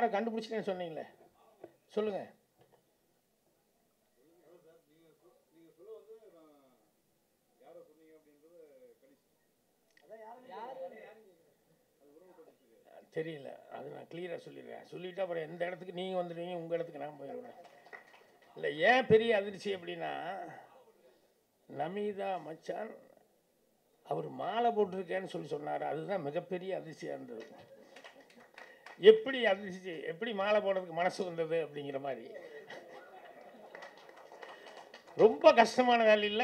யாரை கண்டுபிடிச்சிட்டேன்னு சொன்னீங்களே சொல்லுங்கள் தெரியல அது நான் கிளியராக சொல்லிடுறேன் சொல்லிவிட்டு அப்புறம் எந்த இடத்துக்கு நீங்கள் வந்துடுவீங்க உங்கள் இடத்துக்கு நான் போயிடுவேன் இல்லை ஏன் பெரிய அதிர்ச்சி அப்படின்னா நமிதா மச்சான் அவர் மாலை போட்டிருக்கேன்னு சொல்லி சொன்னார் அதுதான் மிகப்பெரிய அதிர்ச்சியாக இருந்தது எப்படி அதிர்ச்சி எப்படி மாலை போடுறதுக்கு மனசு வந்தது அப்படிங்கிற மாதிரி ரொம்ப கஷ்டமான வேலை இல்லை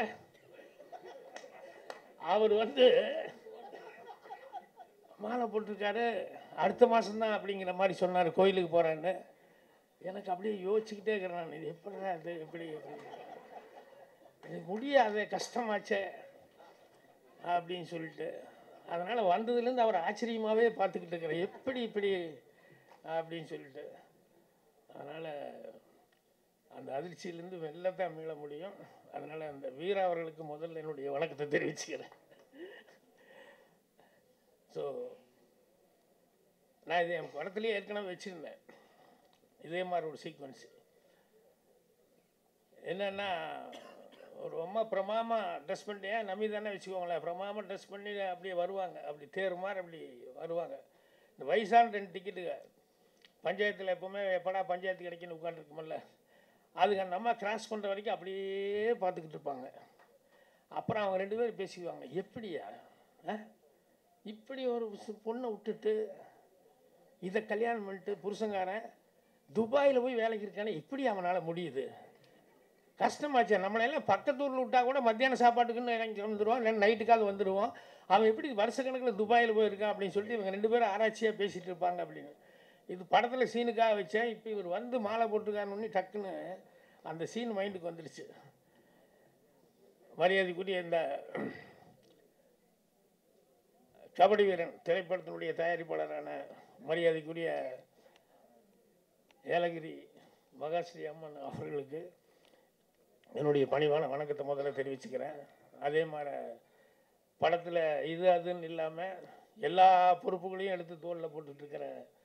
அவர் வந்து மாலை போட்டிருக்காரு அடுத்த மாதம்தான் அப்படிங்கிற மாதிரி சொன்னார் கோயிலுக்கு போகிறேன்னு எனக்கு அப்படியே யோசிச்சுக்கிட்டே இருக்கிறேன் நான் இது எப்படி அது எப்படி எப்படி? இது முடியாத கஷ்டமாச்சே அப்படின்னு சொல்லிட்டு அதனால் வந்ததுலேருந்து அவர் ஆச்சரியமாகவே பார்த்துக்கிட்டு இருக்கிறேன் எப்படி இப்படி அப்படின்னு சொல்லிட்டு அதனால் அந்த அதிர்ச்சியிலேருந்து வெளிலத்தான் மீள முடியும் அதனால் அந்த வீரா அவர்களுக்கு முதல்ல என்னுடைய வணக்கத்தை தெரிவிச்சுக்கிறேன் ஸோ நான் இது என் படத்துலேயே ஏற்கனவே வச்சுருந்தேன் இதே மாதிரி ஒரு சீக்வன்ஸ் என்னென்னா ஒரு அம்மா பிரமாமா ட்ரெஸ் பண்ணி ஏன் நம்பி தானே வச்சுக்கோங்களேன் பிரமாமா ட்ரெஸ் பண்ணி அப்படியே வருவாங்க அப்படி தேர் மாதிரி அப்படி வருவாங்க இந்த வயசான ரெண்டு டிக்கெட்டுங்க பஞ்சாயத்தில் எப்போவுமே எப்படா பஞ்சாயத்து கிடைக்குன்னு உட்காந்துருக்குமில்ல அதுக்கு அந்த அம்மா கிராஸ் பண்ணுற வரைக்கும் அப்படியே பார்த்துக்கிட்டு இருப்பாங்க அப்புறம் அவங்க ரெண்டு பேரும் பேசிக்குவாங்க எப்படியா ஆ? இப்படி ஒரு சு- பொண்ணை விட்டுட்டு இதை கல்யாணம் பண்ணிட்டு புருஷங்காரன் துபாயில் போய் வேலைக்கு இருக்கானே எப்படி அவனால் முடியுது கஷ்டமாச்சே நம்மளையெல்லாம் பக்கத்து ஊரில் விட்டா கூட மத்தியான சாப்பாட்டுக்குன்னு இறங்கி வந்துடுவான் இல்லை நைட்டுக்காவது வந்துடுவோம் அவன் எப்படி வருஷக்கணக்கில் துபாயில் போயிருக்கான் அப்படின்னு சொல்லிட்டு இவங்க ரெண்டு பேரும் ஆராய்ச்சியாக பேசிகிட்டு இருப்பாங்க அப்படின்னு இது படத்தில் சீனுக்காக வச்சேன் இப்போ இவர் வந்து மாலை போட்டிருக்காருன்னு டக்குன்னு அந்த சீன் மைண்டுக்கு வந்துடுச்சு மரியாதைக்குரிய இந்த கபடி வீரன் திரைப்படத்தினுடைய தயாரிப்பாளரான மரியாதைக்குரிய ஏலகிரி மகாஸ்ரீ அம்மன் அவர்களுக்கு என்னுடைய பணிவான வணக்கத்தை முதல்ல தெரிவிச்சுக்கிறேன் அதே மாதிரி படத்தில் இது அதுன்னு இல்லாமல் எல்லா பொறுப்புகளையும் எடுத்து தோளில் போட்டுட்ருக்கிற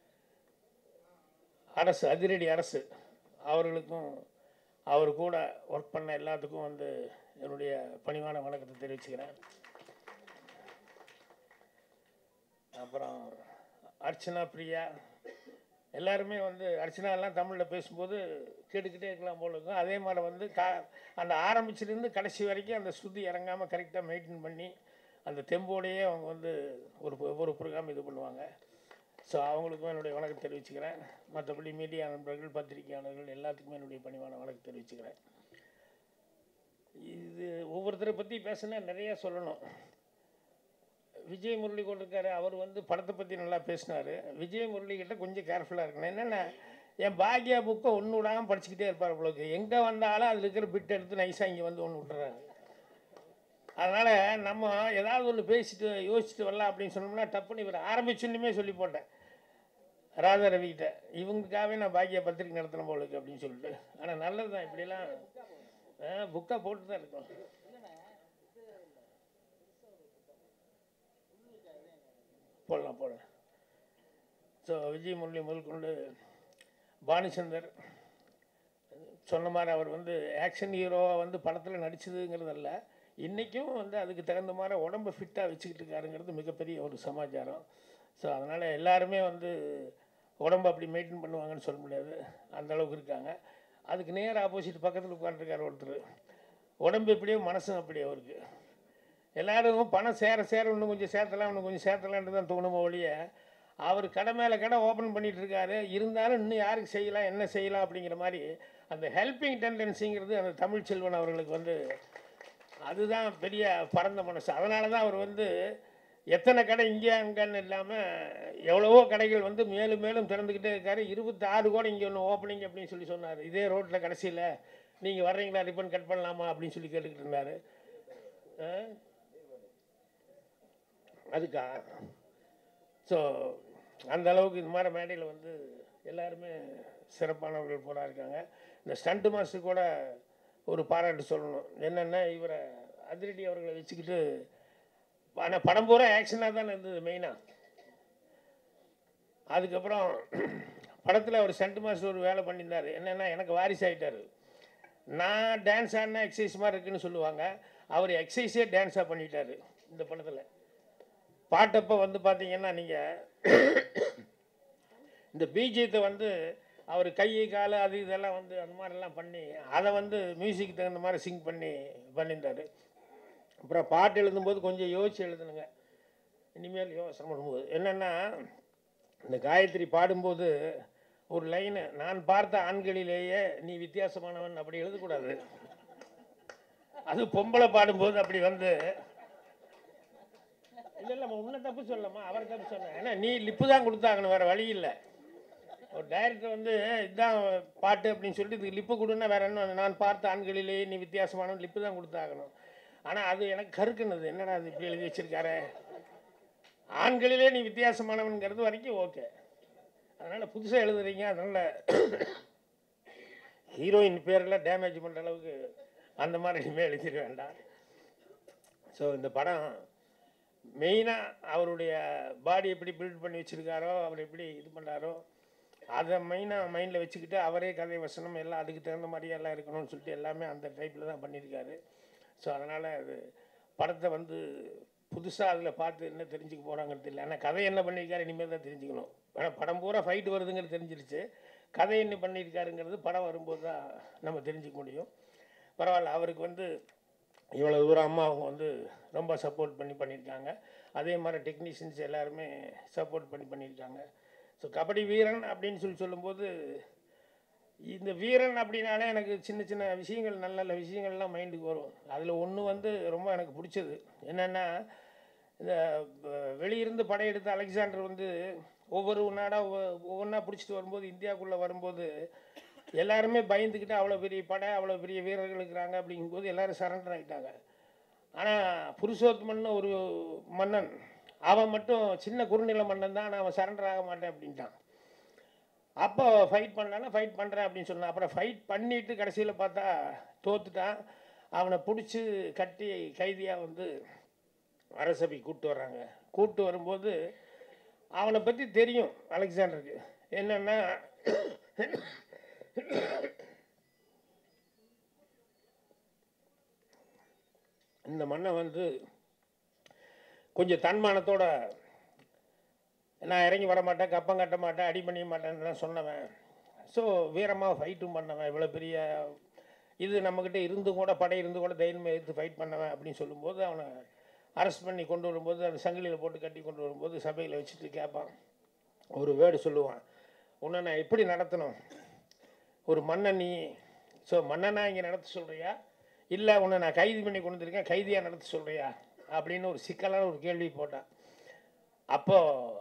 அரசு அதிரடி அரசு அவர்களுக்கும் அவர் கூட ஒர்க் பண்ண எல்லாத்துக்கும் வந்து என்னுடைய பணிவான வணக்கத்தை தெரிவிச்சுக்கிறேன் அப்புறம் அர்ச்சனா பிரியா எல்லாருமே வந்து அர்ச்சனா எல்லாம் தமிழில் பேசும்போது கேட்டுக்கிட்டே இருக்கலாம் போல இருக்கும் அதே மாதிரி வந்து கா அந்த ஆரம்பிச்சிலேருந்து கடைசி வரைக்கும் அந்த ஸ்ருதி இறங்காமல் கரெக்டாக மெயின்டைன் பண்ணி அந்த தெம்போடையே அவங்க வந்து ஒரு ஒவ்வொரு ப்ரோக்ராம் இது பண்ணுவாங்க ஸோ அவங்களுக்கும் என்னுடைய வணக்கம் தெரிவிச்சுக்கிறேன் மற்றபடி மீடியா நண்பர்கள் பத்திரிகையாளர்கள் எல்லாத்துக்குமே என்னுடைய பணிவான வணக்கம் தெரிவிச்சுக்கிறேன் இது ஒவ்வொருத்தரை பற்றி பேசினா நிறைய சொல்லணும் விஜய் முரளி கொண்டிருக்காரு அவர் வந்து படத்தை பற்றி நல்லா பேசினார் விஜய் முரளி கிட்ட கொஞ்சம் கேர்ஃபுல்லாக இருக்கணும் என்னென்ன என் பாக்யா புக்கை ஒன்று விடாமல் படிச்சுக்கிட்டே இருப்பார் உங்களுக்கு எங்கே வந்தாலும் அதில் இருக்கிற பிட் எடுத்து நைஸாக இங்கே வந்து ஒன்று விட்டுறாரு அதனால் நம்ம ஏதாவது ஒன்று பேசிட்டு யோசிச்சுட்டு வரலாம் அப்படின்னு சொன்னோம்னா டப்புன்னு இவர் ஆரம்பிச்சுன்னுமே சொல்லி போட்டேன் ராதா ரவிக்கிட்ட இவங்களுக்காகவே நான் பாக்கிய பத்திரிக்கை நடத்தின போல இருக்கு அப்படின்னு சொல்லிட்டு ஆனால் நல்லது தான் இப்படிலாம் புக்காக போட்டு தான் இருக்கோம் போடலாம் போடலாம் ஸோ விஜய் முரளி முதல் கொண்டு பானுச்சந்தர் சொன்ன மாதிரி அவர் வந்து ஆக்ஷன் ஹீரோவாக வந்து படத்தில் நடிச்சதுங்கிறதல்ல இன்றைக்கும் வந்து அதுக்கு தகுந்த மாதிரி உடம்பை ஃபிட்டாக வச்சுக்கிட்டு இருக்காருங்கிறது மிகப்பெரிய ஒரு சமாச்சாரம் ஸோ அதனால் எல்லாருமே வந்து உடம்பு அப்படி மெயின்டைன் பண்ணுவாங்கன்னு சொல்ல முடியாது அந்த அளவுக்கு இருக்காங்க அதுக்கு நேர் ஆப்போசிட் பக்கத்தில் உட்காந்துருக்காரு ஒருத்தர் உடம்பு எப்படியோ மனசும் அப்படியே அவருக்கு எல்லாரும் பணம் சேர சேர இன்னும் கொஞ்சம் சேர்த்தலாம் இன்னும் கொஞ்சம் சேர்த்தலான்ட்டு தான் தோணுமோ ஒழிய அவர் கடை மேலே கடை ஓப்பன் பண்ணிட்டு இருக்காரு இருந்தாலும் இன்னும் யாருக்கு செய்யலாம் என்ன செய்யலாம் அப்படிங்கிற மாதிரி அந்த ஹெல்பிங் டெண்டன்சிங்கிறது அந்த தமிழ் செல்வன் அவர்களுக்கு வந்து அதுதான் பெரிய பரந்த மனசு அதனால தான் அவர் வந்து எத்தனை கடை இங்கே அங்கன்னு இல்லாமல் எவ்வளவோ கடைகள் வந்து மேலும் மேலும் திறந்துக்கிட்டே இருக்காரு இருபத்தி ஆறு கூட இங்கே ஒன்று ஓப்பனிங் அப்படின்னு சொல்லி சொன்னார் இதே ரோட்டில் கடைசியில் நீங்கள் வர்றீங்களா ரிப்பன் கட் பண்ணலாமா அப்படின்னு சொல்லி கேட்டுக்கிட்டு இருந்தார் அதுக்கா ஸோ அந்த அளவுக்கு இது மாதிரி மேடையில் வந்து எல்லாருமே சிறப்பானவர்கள் போல இருக்காங்க இந்த ஸ்டண்ட் மாஸ்டர் கூட ஒரு பாராட்டு சொல்லணும் என்னென்னா இவரை அதிரடி அவர்களை வச்சுக்கிட்டு ஆனால் படம் பூரா ஆக்ஷனாக தானே இருந்தது மெயினாக அதுக்கப்புறம் படத்தில் அவர் சென்ட் மாஸ்டர் ஒரு வேலை பண்ணியிருந்தார் என்னென்னா எனக்கு வாரிசு ஆகிட்டார் நான் டான்ஸ் ஆடினா எக்ஸசைஸ் மாதிரி இருக்குன்னு சொல்லுவாங்க அவர் எக்ஸசைஸே டான்ஸாக பண்ணிட்டாரு இந்த படத்தில் பாட்டப்போ வந்து பார்த்தீங்கன்னா நீங்கள் இந்த பீஜியத்தை வந்து அவர் கை கால் அது இதெல்லாம் வந்து அந்த மாதிரிலாம் பண்ணி அதை வந்து மியூசிக் தகுந்த மாதிரி சிங் பண்ணி பண்ணியிருந்தார் அப்புறம் பாட்டு எழுதும்போது கொஞ்சம் யோசிச்சு எழுதுனுங்க இனிமேல் யோசனை பண்ணும்போது என்னென்னா இந்த காயத்ரி பாடும்போது ஒரு லைனு நான் பார்த்த ஆண்களிலேயே நீ வித்தியாசமானவன் அப்படி எழுதக்கூடாது அது பொம்பளை பாடும்போது அப்படி வந்து இல்லை இல்லை உன்னை தப்பு சொல்லலாமா அவர் தப்பு சொன்னேன் ஏன்னா நீ லிப்பு தான் கொடுத்தாகணும் வேறு வழி இல்லை ஒரு டைரக்டர் வந்து இதுதான் பாட்டு அப்படின்னு சொல்லிட்டு இதுக்கு லிப்பு கொடுன்னா வேற என்ன நான் பார்த்த ஆண்களிலேயே நீ வித்தியாசமானவன் லிப்பு தான் கொடுத்தாகணும் ஆனால் அது எனக்கு கருக்குனது என்னடா அது இப்படி எழுதி வச்சிருக்காரு ஆண்களிலே நீ வித்தியாசமானவன்கிறது வரைக்கும் ஓகே அதனால் புதுசாக எழுதுறீங்க அதனால் ஹீரோயின் பேரில் டேமேஜ் பண்ணுற அளவுக்கு அந்த மாதிரி இனிமேல் எழுதிட வேண்டாம் ஸோ இந்த படம் மெயினாக அவருடைய பாடி எப்படி பில்ட் பண்ணி வச்சுருக்காரோ அவர் எப்படி இது பண்ணாரோ அதை மெயினாக மைண்டில் வச்சுக்கிட்டு அவரே கதை வசனம் எல்லாம் அதுக்கு தகுந்த மாதிரி எல்லாம் இருக்கணும்னு சொல்லிட்டு எல்லாமே அந்த டைப்பில் தான் பண்ணியிருக்காரு ஸோ அதனால் அது படத்தை வந்து புதுசாக அதில் பார்த்து என்ன தெரிஞ்சுக்க போகிறாங்கிறது இல்லை ஆனால் கதை என்ன பண்ணியிருக்காரு இனிமேல் தான் தெரிஞ்சுக்கணும் ஆனால் படம் பூரா ஃபைட் வருதுங்கிறது தெரிஞ்சிருச்சு கதை என்ன பண்ணியிருக்காருங்கிறது படம் வரும்போது தான் நம்ம தெரிஞ்சுக்க முடியும் பரவாயில்ல அவருக்கு வந்து இவ்வளோ தூரம் அம்மா அவங்க வந்து ரொம்ப சப்போர்ட் பண்ணி பண்ணியிருக்காங்க அதே மாதிரி டெக்னீஷியன்ஸ் எல்லாருமே சப்போர்ட் பண்ணி பண்ணியிருக்காங்க ஸோ கபடி வீரன் அப்படின்னு சொல்லி சொல்லும்போது இந்த வீரன் அப்படின்னாலே எனக்கு சின்ன சின்ன விஷயங்கள் நல்ல நல்ல விஷயங்கள்லாம் மைண்டுக்கு வரும் அதில் ஒன்று வந்து ரொம்ப எனக்கு பிடிச்சது என்னென்னா இந்த அஹ், வெளியிருந்து படையெடுத்த அலெக்சாண்டர் வந்து ஒவ்வொரு நாடாக ஒவ்வொன்றா பிடிச்சிட்டு வரும்போது இந்தியாவுக்குள்ளே வரும்போது எல்லாருமே பயந்துக்கிட்டு அவ்வளோ பெரிய படை அவ்வளோ பெரிய வீரர்கள் இருக்கிறாங்க அப்படிங்கும்போது எல்லாரும் சரண்டர் ஆகிட்டாங்க ஆனால் புருஷோத்தமன் ஒரு மன்னன் அவன் மட்டும் சின்ன குறுநில மன்னன் தான் ஆனால் அவன் சரண்டர் ஆக மாட்டேன் அப்படின்ட்டான் அப்போ ஃபைட் பண்ணலான்னா ஃபைட் பண்ணுறேன் அப்படின்னு சொன்னான் அப்புறம் ஃபைட் பண்ணிட்டு கடைசியில் பார்த்தா தோத்துட்டான் அவனை பிடிச்சி கட்டி கைதியாக வந்து அரசபை கூப்பிட்டு வர்றாங்க கூப்பிட்டு வரும்போது அவனை பற்றி தெரியும் அலெக்சாண்டருக்கு என்னென்னா இந்த மண்ணை வந்து கொஞ்சம் தன்மானத்தோட நான் இறங்கி வர மாட்டேன் கப்பம் கட்ட மாட்டேன் அடி பண்ணிக்க மாட்டேன்னு சொன்னவன் ஸோ வீரமாக ஃபைட்டும் பண்ணவன் இவ்வளோ பெரிய இது நம்மக்கிட்ட இருந்து கூட படை இருந்து கூட தைரியமாக எடுத்து ஃபைட் பண்ணவன் அப்படின்னு சொல்லும்போது அவனை அரெஸ்ட் பண்ணி கொண்டு வரும்போது அந்த சங்கிலியில் போட்டு கட்டி கொண்டு வரும்போது சபையில் வச்சுட்டு கேட்பான் ஒரு வேர்டு சொல்லுவான் உன்னை நான் எப்படி நடத்தணும் ஒரு மன்னன் நீ ஸோ மன்னனா இங்கே நடத்த சொல்கிறியா இல்லை உன்னை நான் கைது பண்ணி கொண்டு வந்திருக்கேன் கைதியாக நடத்த சொல்கிறியா அப்படின்னு ஒரு சிக்கலான ஒரு கேள்வி போட்டான் அப்போது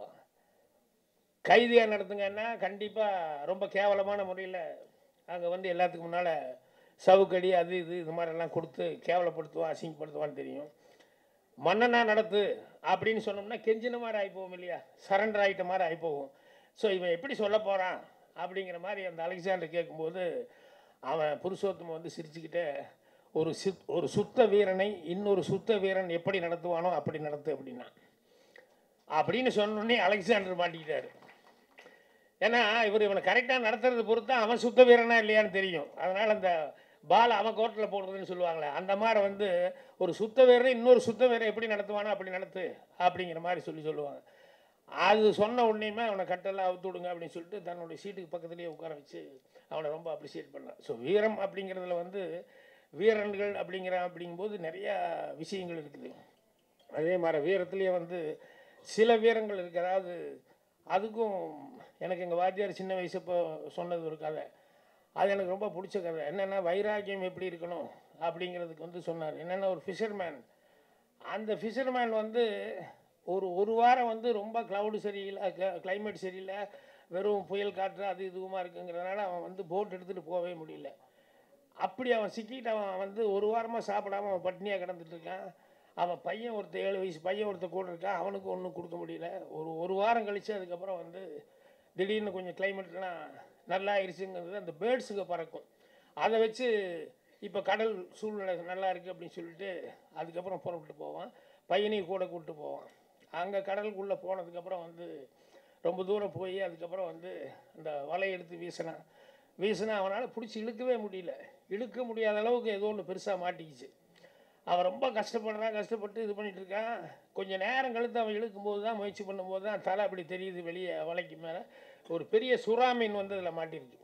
கைதியாக நடத்துங்கன்னா கண்டிப்பாக ரொம்ப கேவலமான முறையில் அங்கே வந்து எல்லாத்துக்கு முன்னால் சவுக்கடி அது இது இது மாதிரிலாம் கொடுத்து கேவலப்படுத்துவான் அசிங்கப்படுத்துவான்னு தெரியும் மன்னனா நடத்து அப்படின்னு சொன்னோம்னா கெஞ்சின மாதிரி ஆகிப்போகும் இல்லையா சரண்டர் ஆகிட்ட மாதிரி ஆகிப்போகும் ஸோ இவன் எப்படி சொல்ல போகிறான் அப்படிங்கிற மாதிரி அந்த அலெக்சாண்டர் கேட்கும்போது அவன் புருஷோத்தமன் வந்து சிரிச்சுக்கிட்டே ஒரு சித் ஒரு சுத்த வீரனை இன்னொரு சுத்த வீரன் எப்படி நடத்துவானோ அப்படி நடத்து அப்படின்னா அப்படின்னு சொன்னோடனே அலெக்சாண்டர் மாட்டிக்கிட்டாரு ஏன்னா இவர் இவனை கரெக்டாக நடத்துறது பொறுத்து அவன் சுத்த வீரனா இல்லையான்னு தெரியும் அதனால் அந்த பால் அவன் கோர்ட்டில் போடுறதுன்னு சொல்லுவாங்களே அந்த மாதிரி வந்து ஒரு சுத்த வீரன் இன்னொரு சுத்த வீரன் எப்படி நடத்துவானோ அப்படி நடத்து அப்படிங்கிற மாதிரி சொல்லி சொல்லுவாங்க அது சொன்ன உடனேயுமே அவனை கட்டெல்லாம் அவுத்து விடுங்க அப்படின்னு சொல்லிட்டு தன்னுடைய சீட்டுக்கு பக்கத்துலேயே உட்கார வச்சு அவனை ரொம்ப அப்ரிஷியேட் பண்ணான் ஸோ வீரம் அப்படிங்கிறதுல வந்து வீரன்கள் அப்படிங்கிற அப்படிங்கும்போது நிறையா விஷயங்கள் இருக்குது அதே மாதிரி வீரத்துலேயே வந்து சில வீரங்கள் இருக்குது அதாவது அதுக்கும் எனக்கு எங்கள் வாத்தியார் சின்ன வயசு இப்போ சொன்னது ஒரு கதை அது எனக்கு ரொம்ப பிடிச்ச கதை என்னென்னா வைராக்கியம் எப்படி இருக்கணும் அப்படிங்கிறதுக்கு வந்து சொன்னார் என்னென்னா ஒரு ஃபிஷர்மேன் அந்த ஃபிஷர்மேன் வந்து ஒரு ஒரு வாரம் வந்து ரொம்ப க்ளவுடு சரியில்லை கிளைமேட் சரியில்லை வெறும் புயல் காற்று அது இதுவுமா இருக்குங்கிறதுனால அவன் வந்து போட் எடுத்துகிட்டு போகவே முடியல அப்படி அவன் சிக்கிட்டு அவன் வந்து ஒரு வாரமாக சாப்பிடாம அவன் பட்னியாக கிடந்துட்டு இருக்கான் அவன் பையன் ஒருத்தர் ஏழு வயசு பையன் ஒருத்தர் கூட இருக்கான் அவனுக்கு ஒன்றும் கொடுக்க முடியல ஒரு ஒரு வாரம் கழித்து அதுக்கப்புறம் வந்து திடீர்னு கொஞ்சம் கிளைமேட்லாம் நல்லா ஆயிடுச்சுங்கிறது அந்த பேர்ட்ஸுக்கு பறக்கும் அதை வச்சு இப்போ கடல் சூழ்நிலை நல்லா இருக்குது அப்படின்னு சொல்லிட்டு அதுக்கப்புறம் புறப்பட்டு போவான் பையனையும் கூட கூப்பிட்டு போவான் அங்கே கடலுக்குள்ளே போனதுக்கப்புறம் வந்து ரொம்ப தூரம் போய் அதுக்கப்புறம் வந்து அந்த வலை எடுத்து வீசினான் வீசினா அவனால் பிடிச்சி இழுக்கவே முடியல இழுக்க முடியாத அளவுக்கு ஏதோ ஒன்று பெருசாக மாட்டிக்கிச்சு அவன் ரொம்ப கஷ்டப்படுறான் கஷ்டப்பட்டு இது பண்ணிட்டு இருக்கான் கொஞ்சம் நேரம் கழித்து அவன் இழுக்கும்போது தான் முயற்சி பண்ணும்போது தான் தலை அப்படி தெரியுது வெளியே வலைக்கு மேலே ஒரு பெரிய சுறா மீன் வந்து அதில் மாட்டிருக்கு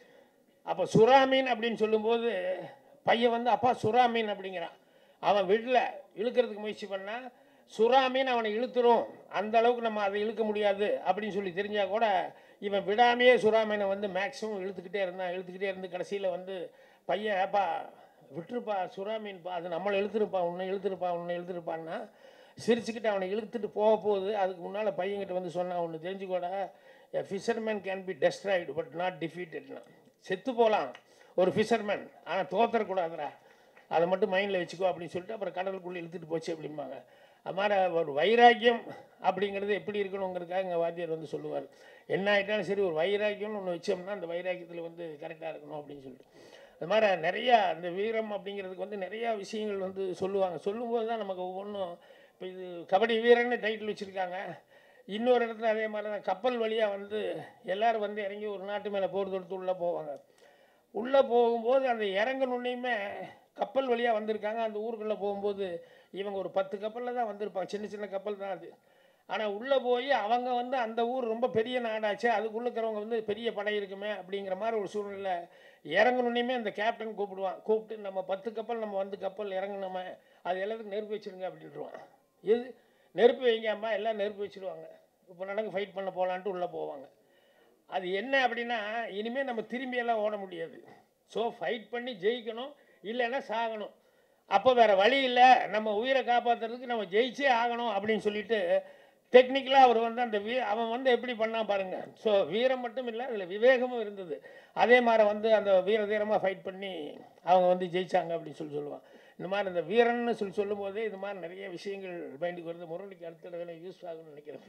அப்போ சுறா மீன் அப்படின்னு சொல்லும்போது பையன் வந்து அப்பா சுறா மீன் அப்படிங்கிறான் அவன் விடல இழுக்கிறதுக்கு முயற்சி பண்ணா சுறா மீன் அவனை இழுத்துரும் அந்த அளவுக்கு நம்ம அதை இழுக்க முடியாது அப்படின்னு சொல்லி தெரிஞ்சா கூட இவன் விடாமையே சுறா மீனை வந்து மேக்ஸிமம் இழுத்துக்கிட்டே இருந்தான் இழுத்துக்கிட்டே இருந்து கடைசியில் வந்து பையன் ஏப்பா விட்டுருப்பா சுறா மீன்ப்பா அது நம்மளை இழுத்துருப்பா உன்னை இழுத்துருப்பா உன்னை இழுத்துருப்பான்னா சிரிச்சுக்கிட்டு அவனை இழுத்துட்டு போக போகுது அதுக்கு முன்னால் பையன்கிட்ட வந்து சொன்னான் ஒன்று தெரிஞ்சுக்கோட a fisherman can be destroyed but not டிஃபீட்டட்னா செத்து போகலாம் ஒரு ஃபிஷர்மேன் ஆனால் தோத்தரக்கூடாதுடா அதை மட்டும் மைண்டில் வச்சுக்கோ அப்படின்னு சொல்லிட்டு அப்புறம் கடலுக்குள்ளே இழுத்துட்டு போச்சு அப்படிம்பாங்க அது மாதிரி ஒரு வைராக்கியம் அப்படிங்கிறது எப்படி இருக்கணுங்கிறதுக்காக எங்கள் வாத்தியார் வந்து சொல்லுவார் என்ன ஆகிட்டாலும் சரி ஒரு வைராக்கியம்னு ஒன்று வச்சோம்னா அந்த வைராக்கியத்தில் வந்து கரெக்டாக இருக்கணும் அப்படின்னு சொல்லிட்டு அது மாதிரி நிறையா அந்த வீரம் அப்படிங்கிறதுக்கு வந்து நிறையா விஷயங்கள் வந்து சொல்லுவாங்க சொல்லும்போது தான் நமக்கு ஒவ்வொன்றும் இப்போ இது கபடி வீரன்னு டைட்டில் வச்சுருக்காங்க இன்னொரு இடத்துல அதே மாதிரி தான் கப்பல் வழியாக வந்து எல்லாரும் வந்து இறங்கி ஒரு நாட்டு மேலே போர் தொடுத்து உள்ளே போவாங்க உள்ளே போகும்போது அந்த இறங்கணுன்னையுமே கப்பல் வழியாக வந்திருக்காங்க அந்த ஊருக்குள்ளே போகும்போது இவங்க ஒரு பத்து கப்பலில் தான் வந்திருப்பாங்க சின்ன சின்ன கப்பல் தான் அது ஆனால் உள்ளே போய் அவங்க வந்து அந்த ஊர் ரொம்ப பெரிய நாடாச்சு அதுக்குள்ளே இருக்கிறவங்க வந்து பெரிய படை இருக்குமே அப்படிங்கிற மாதிரி ஒரு சூழ்நிலை இறங்கணுன்னையுமே அந்த கேப்டன் கூப்பிடுவான் கூப்பிட்டு நம்ம பத்து கப்பல் நம்ம வந்து கப்பல் இறங்கணுமே அது எல்லாத்துக்கும் நெருப்பு வச்சிருங்க அப்படின்ட்டுருவான் எது நெருப்பு வைங்க அம்மா எல்லாம் நெருப்பு வச்சிருவாங்க இப்போ நடந்து ஃபைட் பண்ண போகலான்ட்டு உள்ளே போவாங்க அது என்ன அப்படின்னா இனிமேல் நம்ம திரும்பி எல்லாம் ஓட முடியாது ஸோ ஃபைட் பண்ணி ஜெயிக்கணும் இல்லைன்னா சாகணும் அப்போ வேறு வழி இல்லை நம்ம உயிரை காப்பாற்றுறதுக்கு நம்ம ஜெயிச்சே ஆகணும் அப்படின்னு சொல்லிட்டு டெக்னிக்கலாக அவர் வந்து அந்த வீ அவன் வந்து எப்படி பண்ணான் பாருங்க ஸோ வீரம் மட்டும் இல்லை அதில் விவேகமும் இருந்தது அதே மாதிரி வந்து அந்த வீர தீரமாக ஃபைட் பண்ணி அவங்க வந்து ஜெயிச்சாங்க அப்படின்னு சொல்லி சொல்லுவான் இந்த மாதிரி இந்த வீரன்னு சொல்லி சொல்லும்போதே இது மாதிரி நிறைய விஷயங்கள் மைண்டுக்கு வருது முரளிக்கு அடுத்த தடவை யூஸ் ஆகும்னு நினைக்கிறேன்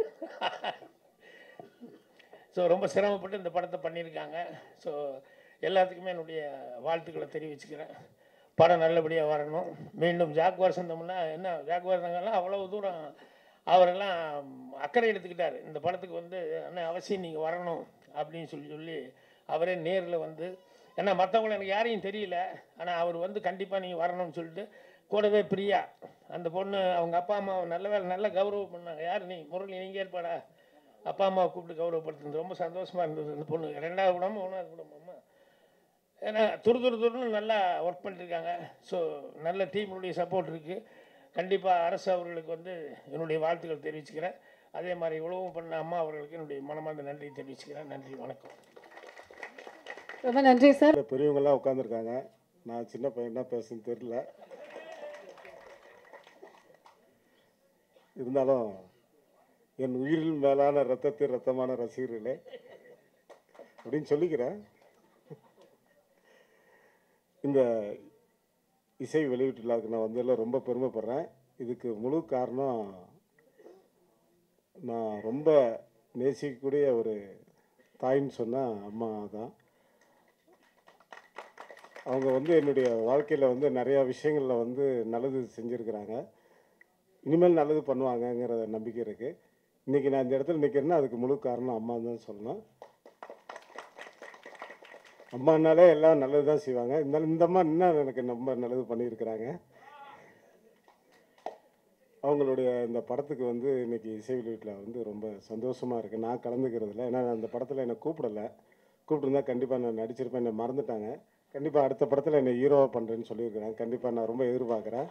ஸோ ரொம்ப சிரமப்பட்டு இந்த படத்தை பண்ணியிருக்காங்க ஸோ எல்லாத்துக்குமே என்னுடைய வாழ்த்துக்களை தெரிவிச்சுக்கிறேன் படம் நல்லபடியாக வரணும் மீண்டும் ஜாக்குவார் சொந்தம்னா என்ன ஜாக்குவார் சங்கம்லாம் அவ்வளோ தூரம் அவரெல்லாம் அக்கறை எடுத்துக்கிட்டார் இந்த படத்துக்கு வந்து அண்ணன் அவசியம் நீங்கள் வரணும் அப்படின்னு சொல்லி சொல்லி அவரே நேரில் வந்து ஏன்னா மற்றவங்கள எனக்கு யாரையும் தெரியல ஆனால் அவர் வந்து கண்டிப்பாக நீங்கள் வரணும்னு சொல்லிட்டு கூடவே பிரியா அந்த பொண்ணு அவங்க அப்பா அம்மாவை நல்ல வேலை நல்ல கௌரவம் பண்ணாங்க யார் நீ முரளி நீங்கள் ஏற்பாடா அப்பா அம்மாவை கூப்பிட்டு கௌரவப்படுத்துனது ரொம்ப சந்தோஷமாக இருந்தது அந்த பொண்ணு ரெண்டாவது படம் மூணாவது படம் அம்மா ஏன்னா துரு துரு துருன்னு நல்லா ஒர்க் பண்ணிருக்காங்க ஸோ நல்ல டீமுடைய சப்போர்ட் இருக்குது கண்டிப்பாக அரசு அவர்களுக்கு வந்து என்னுடைய வாழ்த்துக்கள் தெரிவிச்சுக்கிறேன் அதே மாதிரி இவ்வளவும் பண்ண அம்மா அவர்களுக்கு என்னுடைய மனமார்ந்த நன்றி தெரிவிச்சுக்கிறேன் நன்றி வணக்கம் ரொம்ப நன்றி சார் இல்ல, பெரியவங்கெல்லாம் உட்காந்துருக்காங்க நான் சின்ன பையன் என்ன பேசுன்னு தெரியல இருந்தாலும் என் உயிரில் மேலான ரத்தத்தில் ரத்தமான ரசிகர்களே அப்படின்னு சொல்லிக்கிறேன் இந்த இசை வெளியீட்டு விழாவுக்கு நான் வந்ததில் ரொம்ப பெருமைப்படுறேன் இதுக்கு முழு காரணம் நான் ரொம்ப நேசிக்கக்கூடிய ஒரு தாயின்னு சொன்னால் அம்மா தான் அவங்க வந்து என்னுடைய வாழ்க்கையில் வந்து நிறையா விஷயங்களில் வந்து நல்லது செஞ்சுருக்கிறாங்க இனிமேல் நல்லது பண்ணுவாங்கங்கிற நம்பிக்கை இருக்குது இன்றைக்கி நான் இந்த இடத்துல நிற்கிறேன்னா அதுக்கு முழு காரணம் அம்மா தான் சொல்லணும் அம்மானாலே எல்லாம் நல்லது தான் செய்வாங்க இருந்தாலும் இந்த அம்மா இன்னும் எனக்கு ரொம்ப நல்லது பண்ணியிருக்கிறாங்க அவங்களுடைய இந்த படத்துக்கு வந்து இன்னைக்கு இசை வெளியீட்டில் வந்து ரொம்ப சந்தோஷமாக இருக்குது நான் கலந்துக்கிறதுல ஏன்னா நான் அந்த படத்தில் என்னை கூப்பிடலை கூப்பிட்டுருந்தா கண்டிப்பாக நான் நடிச்சிருப்பேன் என்னை மறந்துட்டாங்க கண்டிப்பாக அடுத்த படத்தில் என்னை ஹீரோவாக பண்ணுறேன்னு சொல்லியிருக்கிறாங்க கண்டிப்பாக நான் ரொம்ப எதிர்பார்க்குறேன்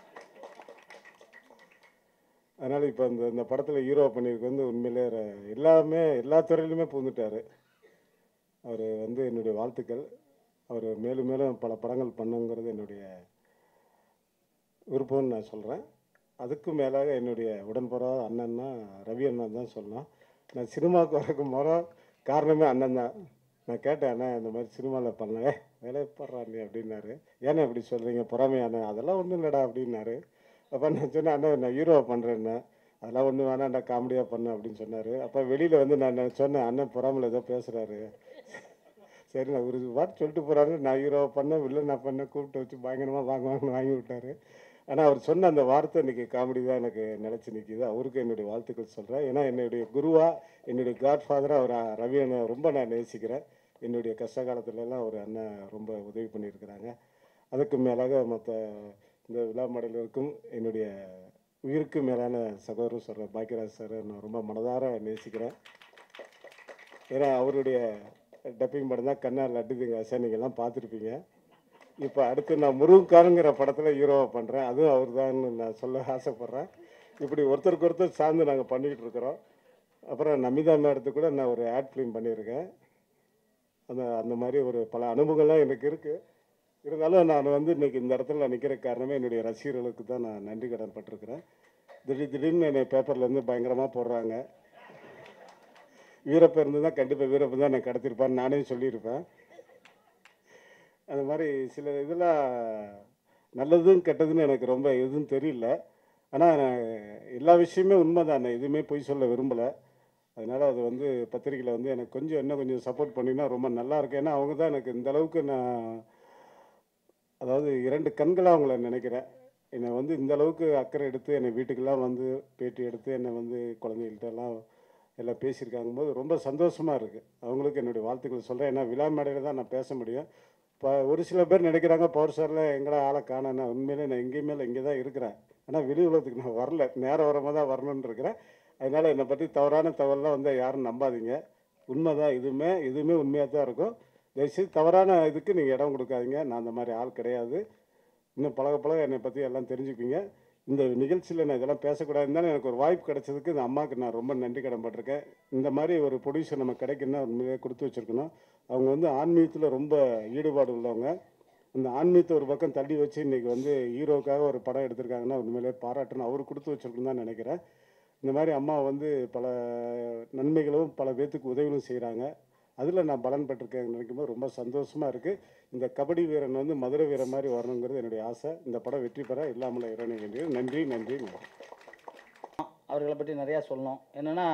அதனால் இப்போ இந்த இந்த படத்தில் ஹீரோ பண்ணியிருக்கு வந்து உண்மையிலே ர- எல்லாமே எல்லா துறையிலுமே புகுந்துட்டார் அவர் வந்து என்னுடைய வாழ்த்துக்கள் அவர் மேலும் மேலும் பல படங்கள் பண்ணுங்கிறது என்னுடைய விருப்பம்னு நான் சொல்கிறேன் அதுக்கு மேலாக என்னுடைய உடன்படாத அண்ணன்னா ரவி அண்ணன் தான் சொல்லலாம் நான் சினிமாவுக்கு வரக்கு முறை காரணமே அண்ணன் தான் நான் கேட்டேன் அண்ணா இந்த மாதிரி சினிமாவில் பண்ணேன் வேலையை படுறா நீ அப்படின்னாரு ஏன்னா இப்படி சொல்கிறீங்க பொறாமை அண்ணன் அதெல்லாம் ஒன்றும் இல்லைடா அப்படின்னாரு அப்போ நான் சொன்னேன் அண்ணன் நான் ஹீரோவை பண்ணுறேன்னே அதெல்லாம் ஒன்றும் வேணாம்டா காமெடியாக பண்ணு அப்படின்னு சொன்னார் அப்போ வெளியில் வந்து நான் சொன்னேன் அண்ணன் பொறாமையில் ஏதோ பேசுகிறாரு சரி நான் ஒரு வார்த்தை சொல்லிட்டு போகிறாரு நான் ஹீரோ பண்ணேன் வில்லன் நான் பண்ணேன் கூப்பிட்டு வச்சு பயங்கரமாக வாங்க வாங்கன்னு வாங்கி விட்டாரு ஆனால் அவர் சொன்ன அந்த வார்த்தை இன்னைக்கு காமெடி தான் எனக்கு நிலச்சி நிற்கிது அவருக்கு என்னுடைய வாழ்த்துக்கள் சொல்கிறேன் ஏன்னா என்னுடைய குருவா என்னுடைய காட் ஃபாதராக அவர் ரவி அண்ணா ரொம்ப நான் நேசிக்கிறேன் என்னுடைய கஷ்ட காலத்துலலாம் ஒரு அண்ணன் ரொம்ப உதவி பண்ணியிருக்கிறாங்க அதுக்கு மேலாக மற்ற இந்த விழா மடலருக்கும் என்னுடைய உயிருக்கு மேலான சகோதரர் சொல்கிற பாக்கியராஜ் சார் நான் ரொம்ப மனதார நேசிக்கிறேன் ஏன்னா அவருடைய டப்பிங் படம் தான் கண்ணா லட்டுதுங்க சார் நீங்கள்லாம் பார்த்துருப்பீங்க இப்போ அடுத்து நான் முருகக்காரங்கிற படத்தில் ஹீரோவை பண்ணுறேன் அதுவும் அவர் தான் நான் சொல்ல ஆசைப்பட்றேன் இப்படி ஒருத்தருக்கு ஒருத்தர் சார்ந்து நாங்கள் பண்ணிக்கிட்டு இருக்கிறோம் அப்புறம் நமிதா மேடத்துக்கு கூட நான் ஒரு ஆட் ஃபிலிம் பண்ணியிருக்கேன் அந்த அந்த மாதிரி ஒரு பல அனுபவங்கள்லாம் எனக்கு இருக்குது இருந்தாலும் நான் வந்து இன்னைக்கு இந்த இடத்துல நான் நிற்கிற காரணமே என்னுடைய ரசிகர்களுக்கு தான் நான் நன்றி கடன் பட்டிருக்கிறேன் திடீர் திடீர்னு என்னை பேப்பர்லேருந்து பயங்கரமாக போடுறாங்க வீரப்ப இருந்து தான் கண்டிப்பாக வீரப்ப தான் நான் கடத்திருப்பான்னு நானே சொல்லியிருப்பேன் அந்த மாதிரி சில இதெல்லாம் நல்லதும் கெட்டதுன்னு எனக்கு ரொம்ப எதுவும் தெரியல ஆனால் எல்லா விஷயமே உண்மை தான் நான் எதுவுமே பொய் சொல்ல விரும்பலை அதனால் அது வந்து பத்திரிக்கையில் வந்து எனக்கு கொஞ்சம் இன்னும் கொஞ்சம் சப்போர்ட் பண்ணினா ரொம்ப நல்லா இருக்கும் ஏன்னா அவங்க தான் எனக்கு இந்த அளவுக்கு நான் அதாவது இரண்டு கண்களாக அவங்கள நினைக்கிறேன் என்னை வந்து இந்த அளவுக்கு அக்கறை எடுத்து என்னை வீட்டுக்கெல்லாம் வந்து பேட்டி எடுத்து என்னை வந்து குழந்தைகள்ட்ட எல்லாம் எல்லாம் பேசியிருக்காங்க போது ரொம்ப சந்தோஷமாக இருக்குது அவங்களுக்கு என்னுடைய வாழ்த்துக்கள் சொல்கிறேன் ஏன்னா விழா மேடையில் தான் நான் பேச முடியும் இப்போ ஒரு சில பேர் நினைக்கிறாங்க பவர் சாரில் எங்கடா ஆளை காணேன்னா உண்மையிலே நான் எங்கேயுமே இல்லை இங்கே தான் இருக்கிறேன் ஆனால் வெளி உலகத்துக்கு நான் வரல நேரம் வரமாக தான் வரணும்னு இருக்கிறேன் அதனால் என்னை பற்றி தவறான தவறுலாம் வந்தால் யாரும் நம்பாதீங்க உண்மை தான் இதுவுமே இதுவுமே உண்மையாக தான் இருக்கும் தயவுசெய்து தவறான இதுக்கு நீங்கள் இடம் கொடுக்காதீங்க நான் அந்த மாதிரி ஆள் கிடையாது இன்னும் பழக பழக என்னை பற்றி எல்லாம் தெரிஞ்சுப்பீங்க இந்த நிகழ்ச்சியில் நான் இதெல்லாம் பேசக்கூடாதுன்னு தானே எனக்கு ஒரு வாய்ப்பு கிடைச்சதுக்கு இந்த அம்மாவுக்கு நான் ரொம்ப நன்றி கடன் பட்டிருக்கேன் இந்த மாதிரி ஒரு ப்ரொடியூசர் நம்ம கிடைக்குன்னா உண்மையிலே கொடுத்து வச்சுருக்கணும் அவங்க வந்து ஆன்மீகத்தில் ரொம்ப ஈடுபாடு உள்ளவங்க அந்த ஆன்மீகத்தை ஒரு பக்கம் தள்ளி வச்சு இன்றைக்கி வந்து ஹீரோக்காக ஒரு படம் எடுத்திருக்காங்கன்னா உண்மையிலே பாராட்டணும் அவர் கொடுத்து வச்சிருக்கணும்னு தான் நினைக்கிறேன் இந்த மாதிரி அம்மா வந்து பல நன்மைகளும் பல பேர்த்துக்கு உதவிகளும் செய்கிறாங்க அதில் நான் பலன் பெற்றிருக்கேன் நினைக்கும் போது ரொம்ப சந்தோஷமாக இருக்குது இந்த கபடி வீரன் வந்து மதுரை வீரன் மாதிரி வரணுங்கிறது என்னுடைய ஆசை இந்த படம் வெற்றி பெற இல்லாமல் இறைவனை வேண்டியது நன்றி நன்றி நன்றி அவர்களை பற்றி நிறையா சொல்லணும் என்னென்னா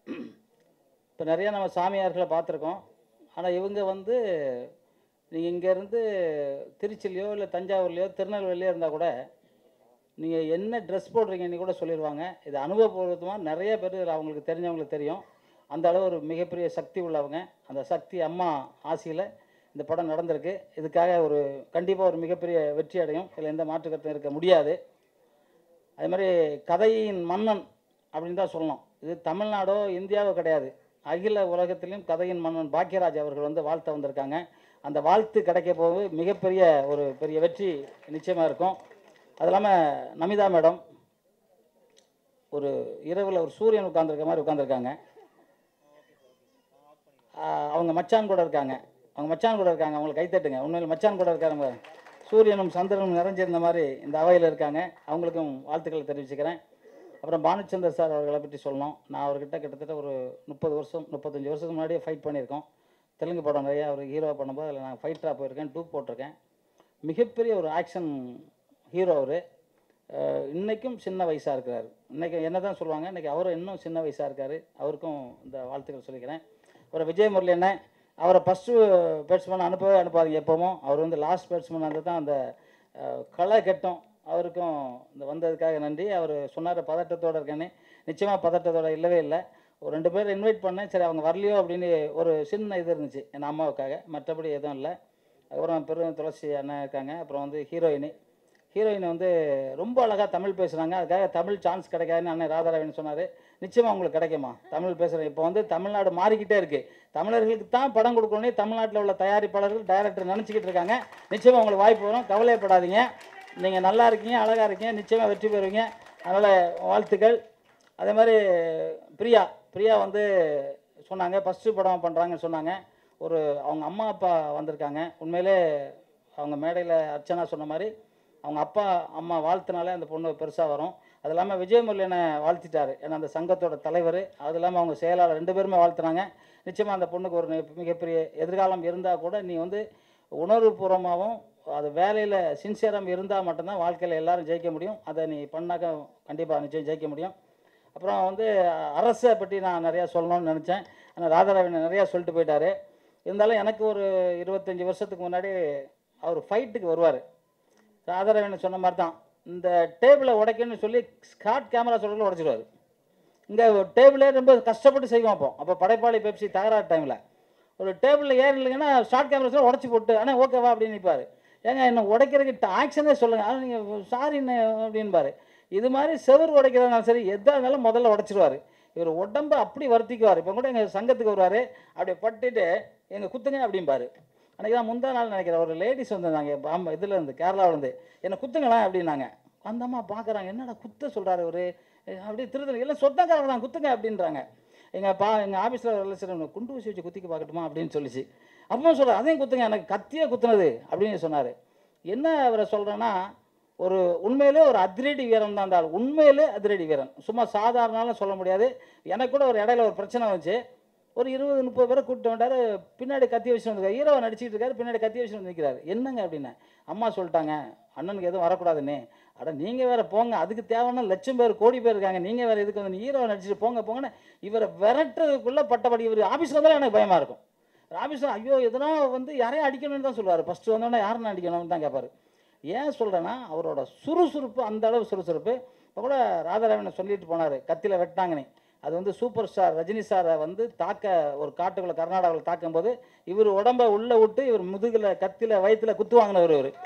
இப்போ நிறையா நம்ம சாமியார்களை பார்த்துருக்கோம் ஆனால் இவங்க வந்து நீங்கள் இங்கேருந்து திருச்சிலையோ இல்லை தஞ்சாவூர்லையோ திருநெல்வேலியோ இருந்தால் கூட நீங்கள் என்ன ட்ரெஸ் போடுறீங்கன்னு கூட சொல்லிடுவாங்க இது அனுபவபூர்வமாக நிறைய பேர் இதுல அவங்களுக்கு தெரிஞ்சவங்களுக்கு தெரியும் அந்த அளவு ஒரு மிகப்பெரிய சக்தி உள்ளவங்க அந்த சக்தி அம்மா ஆசையில் இந்த படம் நடந்திருக்கு இதுக்காக ஒரு கண்டிப்பாக ஒரு மிகப்பெரிய வெற்றி அடையும் இதில் எந்த மாற்று கருத்தும் இருக்க முடியாது அதே மாதிரி கதையின் மன்னன் அப்படின்னு தான் சொல்லணும் இது தமிழ்நாடோ இந்தியாவோ கிடையாது அகில உலகத்திலும் கதையின் மன்னன் பாக்கியராஜ் அவர்கள் வந்து வாழ்த்த வந்திருக்காங்க அந்த வாழ்த்து கிடைக்க போது மிகப்பெரிய ஒரு பெரிய வெற்றி நிச்சயமாக இருக்கும் அது இல்லாமல் நமிதா மேடம் ஒரு இரவில் ஒரு சூரியன் உட்காந்துருக்க மாதிரி உட்காந்துருக்காங்க அவங்க மச்சான் கூட இருக்காங்க அவங்க மச்சான் கூட இருக்காங்க அவங்களுக்கு கைத்தட்டுங்க உண்மையில் மச்சான் கூட இருக்காங்க சூரியனும் சந்திரனும் நிறைஞ்சிருந்த மாதிரி இந்த அவையில் இருக்காங்க அவங்களுக்கும் வாழ்த்துக்களை தெரிவிச்சுக்கிறேன் அப்புறம் பானுச்சந்தர் சார் அவர்களை பற்றி சொல்லணும் நான் அவர்கிட்ட கிட்டத்தட்ட ஒரு முப்பது வருஷம் முப்பத்தஞ்சு வருஷத்துக்கு முன்னாடியே ஃபைட் பண்ணியிருக்கோம் தெலுங்கு படம் நிறையா அவர் ஹீரோ பண்ணும்போது அதில் நான் ஃபைட்டராக போயிருக்கேன் டூப் போட்டிருக்கேன் மிகப்பெரிய ஒரு ஆக்ஷன் ஹீரோ அவர் இன்றைக்கும் சின்ன வயசாக இருக்கிறார் இன்றைக்கி என்ன தான் சொல்லுவாங்க இன்றைக்கி அவரும் இன்னும் சின்ன வயசாக இருக்கார் அவருக்கும் இந்த வாழ்த்துக்கள் சொல்லிக்கிறேன் அப்புறம் விஜய் முரளி அண்ணன் அவரை ஃபஸ்ட்டு பேட்ஸ்மேன் அனுப்பவே அனுப்பாதீங்க எப்போவும் அவர் வந்து லாஸ்ட் பேட்ஸ்மேன் வந்து தான் அந்த அஹ், களை கட்டும் அவருக்கும் இந்த வந்ததுக்காக நன்றி அவர் சொன்னார் பதட்டத்தோடு இருக்கேன்னு நிச்சயமாக பதட்டத்தோட இல்லவே இல்லை ஒரு ரெண்டு பேர் இன்வைட் பண்ணேன் சரி அவங்க வரலையோ அப்படின்னு ஒரு சின்ன இது இருந்துச்சு என் அம்மாவுக்காக மற்றபடி எதுவும் இல்லை அதுக்கப்புறம் பெரும் துளசி அண்ணன் இருக்காங்க அப்புறம் வந்து ஹீரோயினி ஹீரோயின் வந்து ரொம்ப அழகாக தமிழ் பேசுகிறாங்க அதுக்காக தமிழ் சான்ஸ் கிடைக்காதுன்னு அண்ணன் ராதாரவின்னு சொன்னார் நிச்சயமாக உங்களுக்கு கிடைக்குமா தமிழ் பேசுகிறேன் இப்போ வந்து தமிழ்நாடு மாறிக்கிட்டே இருக்குது தமிழர்களுக்கு தான் படம் கொடுக்கணும்னே தமிழ்நாட்டில் உள்ள தயாரிப்பாளர்கள் டைரக்டர் நினச்சிக்கிட்டு இருக்காங்க நிச்சயமாக உங்களுக்கு வாய்ப்பு வரும் கவலைப்படாதீங்க நீங்கள் நல்லா இருக்கீங்க அழகாக இருக்கீங்க நிச்சயமாக வெற்றி பெறுவீங்க அதனால் வாழ்த்துக்கள் அதே மாதிரி பிரியா பிரியா வந்து சொன்னாங்க ஃபஸ்ட்டு படம் பண்ணுறாங்கன்னு சொன்னாங்க ஒரு அவங்க அம்மா அப்பா வந்திருக்காங்க உண்மையிலே அவங்க மேடையில் அர்ச்சனா சொன்ன மாதிரி அவங்க அப்பா அம்மா வாழ்த்தினாலே அந்த பொண்ணு பெருசாக வரும் அது இல்லாமல் விஜயமுரளியனை வாழ்த்திட்டாரு ஏன்னா அந்த சங்கத்தோட தலைவர் அது இல்லாமல் அவங்க செயலாளர் ரெண்டு பேருமே வாழ்த்துனாங்க நிச்சயமாக அந்த பொண்ணுக்கு ஒரு நி- மிகப்பெரிய எதிர்காலம் இருந்தால் கூட நீ வந்து உணர்வுபூர்வமாகவும் அது வேலையில் சின்சியராக இருந்தால் மட்டும்தான் வாழ்க்கையில் எல்லாரும் ஜெயிக்க முடியும் அதை நீ பண்ணாக்க கண்டிப்பாக நிச்சயம் ஜெயிக்க முடியும் அப்புறம் வந்து அரசை பற்றி நான் நிறையா சொல்லணும்னு நினச்சேன் ஆனால் ராதாரவன் நிறையா சொல்லிட்டு போயிட்டாரு இருந்தாலும் எனக்கு ஒரு இருபத்தஞ்சி வருஷத்துக்கு முன்னாடி அவர் ஃபைட்டுக்கு வருவார் ராதாரவன் சொன்ன மாதிரி தான் இந்த டேபிளை உடைக்கணும்னு சொல்லி ஸ்காட் கேமரா சொல்ல உடைச்சிடுவார் இங்கே டேபிளே ரொம்ப கஷ்டப்பட்டு செய்வோம் அப்போ அப்போ படைப்பாளி பெப்சி தகராறு டைமில் ஒரு டேபிளில் ஏறி இல்லைங்கன்னா ஷார்ட் கேமரா சொல்ல உடச்சி போட்டு ஆனால் ஓகேவா அப்படின்னு நிற்பார் ஏங்க என்ன உடைக்கிறதுக்கு ஆக்ஷனே சொல்லுங்கள் ஆனால் நீங்கள் சாரின்னு அப்படின்பாரு இது மாதிரி செவர் உடைக்கிறதுனாலும் சரி எதாக இருந்தாலும் முதல்ல உடைச்சிருவார் இவர் உடம்பை அப்படி வருத்திக்குவார் இப்போ கூட எங்கள் சங்கத்துக்கு வருவார் அப்படியே பட்டுட்டு எங்கள் குத்துங்க அப்படிம்பாரு அன்றைக்கி தான் முந்தா நாள் நினைக்கிறேன் ஒரு லேடிஸ் வந்திருந்தாங்க பாம்பே இதில் இருந்து கேரளாவிலேருந்து என்னை குத்துங்களேன் அப்படின்னாங்க அந்த அம்மா பார்க்குறாங்க என்னடா குத்த சொல்கிறாரு ஒரு அப்படியே திருத்தல் எல்லாம் சொந்தக்காரங்க தான் குத்துங்க அப்படின்றாங்க எங்கள் பா எங்கள் ஆஃபீஸில் ஒரு சரி குண்டு ஊசி வச்சு குத்திக்க பார்க்கட்டுமா அப்படின்னு சொல்லிச்சு அப்போ சொல்கிறேன் அதையும் குத்துங்க எனக்கு கத்தியே குத்துனது அப்படின்னு சொன்னார் என்ன அவரை சொல்கிறேன்னா ஒரு உண்மையிலே ஒரு அதிரடி வீரன் தான் இருந்தால் உண்மையிலே அதிரடி வீரன் சும்மா சாதாரணலாம் சொல்ல முடியாது எனக்கு கூட ஒரு இடையில ஒரு பிரச்சனை வந்துச்சு ஒரு இருபது முப்பது பேரை கூப்பிட்டு வந்தார் பின்னாடி கத்தி வச்சு வந்து ஹீரோவை நடிச்சிட்டு இருக்காரு பின்னாடி கத்தி வச்சு வந்து நிற்கிறாரு என்னங்க அப்படின்னு அம்மா சொல்லிட்டாங்க அண்ணனுக்கு எதுவும் வரக்கூடாதுன்னு அட நீங்கள் வேற போங்க அதுக்கு தேவைன்னா லட்சம் பேர் கோடி பேர் இருக்காங்க நீங்கள் வேற எதுக்கு வந்து ஹீரோவை நடிச்சிட்டு போங்க போங்கன்னு இவரை விரட்டுறதுக்குள்ளே பட்டப்படி இவர் ஆஃபீஸில் வந்தாலும் எனக்கு பயமாக இருக்கும் ஆஃபீஸில் ஐயோ எதனா வந்து யாரையும் அடிக்கணும்னு தான் சொல்லுவார் ஃபஸ்ட்டு வந்தோடனே யாருன்னு அடிக்கணும்னு தான் கேட்பாரு ஏன் சொல்கிறேன்னா அவரோட சுறுசுறுப்பு அந்த அளவு சுறுசுறுப்பு இப்போ கூட ராதாராமன் சொல்லிட்டு போனார் கத்தியில் வெட்டாங்கன்னு அது வந்து சூப்பர் ஸ்டார் ரஜினி சாரை வந்து தாக்க ஒரு காட்டுக்குள்ள கர்நாடகாவில் தாக்கும்போது இவர் உடம்ப உள்ளே விட்டு இவர் முதுகில் கத்தியில் வயிற்றில் குத்து வாங்கினவர் இவர்